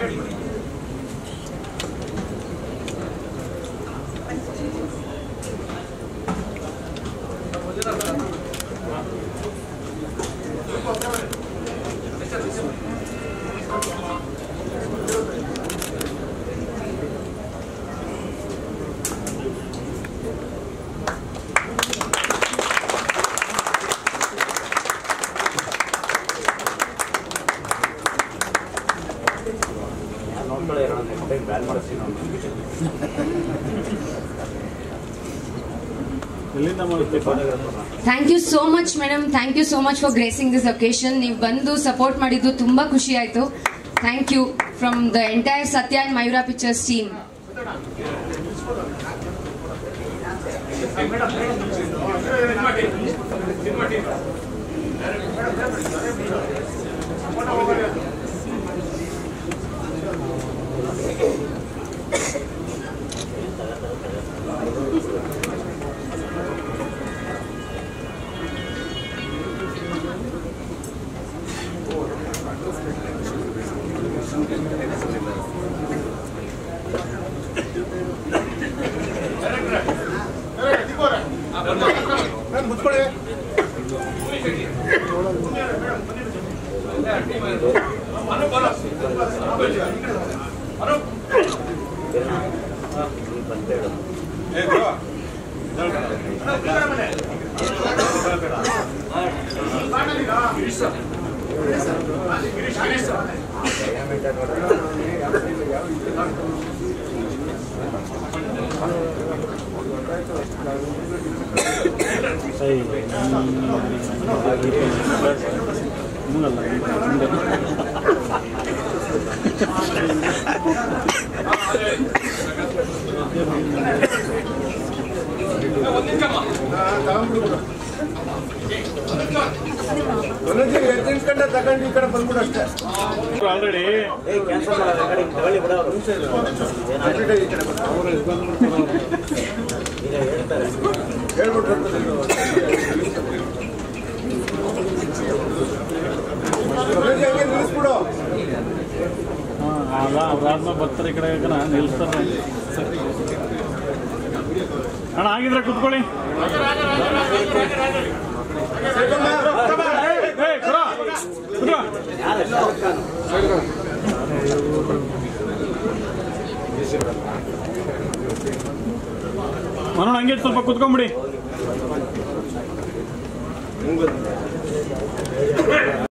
ನೋಡ್ಕೊಳ್ಳಿ ನಾನು next time ban ಮಾಡಿಸ್ತೀನಿ ನಾನು ಎಲ್ಲಿಂದ ಮಾಡುತ್ತೆ thank you so much madam thank you so much for gracing this occasion ನೀವು ಬಂದು ಸಪೋರ್ಟ್ ಮಾಡಿದ್ದು ತುಂಬಾ ಖುಷಿ ಆಯ್ತು thank you from the entire Sathya and Mayura pictures team ನಿಮಗಲ್ಲ ನಿಮ್ಗೆ. ತಗೊಂಡು ಈ ಕಡೆ ಬಂದ್ಬಿಡು ಅಷ್ಟೇ ಆಲ್ರೆಡಿ ಏ ಕ್ಯಾನ್ಸಲ್ ಮಾಡೋದು ಆ ಕಡೆ ತಗೊಳ್ಳಿ ಬಿಡ ಅವರು ಈ ಕಡೆ ಬಂದು. ಈಗ ಹೇಳ್ತಾರೆ ಹೇಳ್ಬಿಟ್ಟು ಹೋಗ್ತದೆ. ರಮೇಶ್ ಹಂಗೆ ನಿಲ್ಲಿಸ್ಬಿಡು ಹಾಂ ಅಲ್ಲ ಅವ್ರಾದ್ಮೇಲೆ ಬರ್ತಾರೆ ಈ ಕಡೆ ಈಗ ನಿಲ್ಲಿಸ್ತಾರೆ ಅಣ್ಣ ಆಗಿದ್ರೆ ಕುತ್ಕೊಳ್ಳಿ ಏ, ಕುರ, ಕುರ. ಮನೋಣ ಹಂಗೆ ಸ್ವಲ್ಪ ಕುತ್ಕೊಂಬಿಡಿ